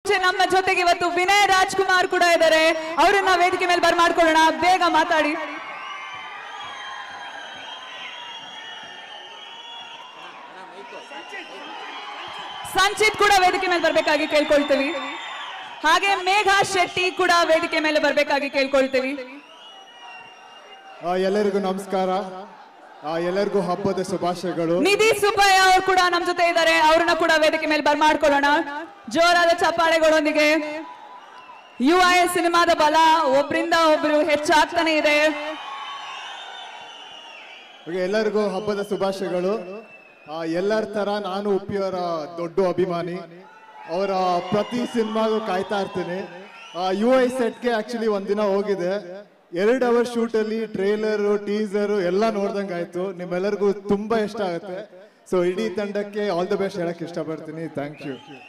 ಮುಂಚೆ ನಮ್ಮ ಜೊತೆಗೆ ಇವತ್ತು ವಿನಯ್ ರಾಜ್ಕುಮಾರ್ ಕೂಡ ಇದ್ದಾರೆ ಅವರನ್ನ ವೇದಿಕೆ ಮೇಲೆ ಬರ್ಮಾಡ್ಕೊಳ್ಳೋಣ ಬೇಗ ಮಾತಾಡಿ ಸಂಚಿತ್ ಕೂಡ ವೇದಿಕೆ ಮೇಲೆ ಬರ್ಬೇಕಾಗಿ ಕೇಳ್ಕೊಳ್ತೀವಿ ಹಾಗೆ ಮೇಘಾ ಶೆಟ್ಟಿ ಕೂಡ ವೇದಿಕೆ ಮೇಲೆ ಬರ್ಬೇಕಾಗಿ ಕೇಳ್ಕೊಳ್ತೀವಿ ಆ, ಎಲ್ಲರಿಗೂ ನಮಸ್ಕಾರ ಆ, ಎಲ್ಲರಿಗೂ ಹಬ್ಬದ ಶುಭಾಶಯಗಳು ನಿಧಿ ಸುಬ್ಬಯ್ಯ ಅವರು ಕೂಡ ನಮ್ ಜೊತೆ ಇದ್ದಾರೆ ಅವ್ರನ್ನ ಕೂಡ ವೇದಿಕೆ ಮೇಲೆ ಬರ್ಮಾಡ್ಕೊಳ್ಳೋಣ ಜೋರಾದ ಚಪ್ಪಾಳೆಗಳೊಂದಿಗೆ ಯು ಐ ಸಿನಿಮಾದ ಬಲ ಒಬ್ರಿಂದ ಒಬ್ರು ಹೆಚ್ಚಾಗ್ತಾನೆ ಇದೆ ಹಾಗೆ ಎಲ್ಲರಿಗೂ ಹಬ್ಬದ ಶುಭಾಶಯಗಳು ಆ, ಎಲ್ಲರ ತರ ನಾನು ಉಪ್ಪಿಯವರ ದೊಡ್ಡ ಅಭಿಮಾನಿ ಅವರ ಪ್ರತಿ ಸಿನಿಮಾಗೂ ಕಾಯ್ತಾ ಇರ್ತೀನಿ ಯು ಐ ಸೆಟ್ಗೆ ಆಕ್ಚುಲಿ ಒಂದಿನ ಹೋಗಿದೆ ಎರಡು ಅವರ್ ಶೂಟ್ ಅಲ್ಲಿ ಟ್ರೇಲರ್ ಟೀಸರ್ ಎಲ್ಲ ನೋಡ್ದಂಗೆ ಆಯ್ತು ನಿಮ್ಮೆಲ್ಲರಿಗೂ ತುಂಬಾ ಇಷ್ಟ ಆಗುತ್ತೆ ಸೊ ಇಡೀ ತಂಡಕ್ಕೆ ಆಲ್ ದ ಬೆಸ್ಟ್ ಹೇಳಕ್ ಇಷ್ಟಪಡ್ತೀನಿ ಥ್ಯಾಂಕ್ ಯು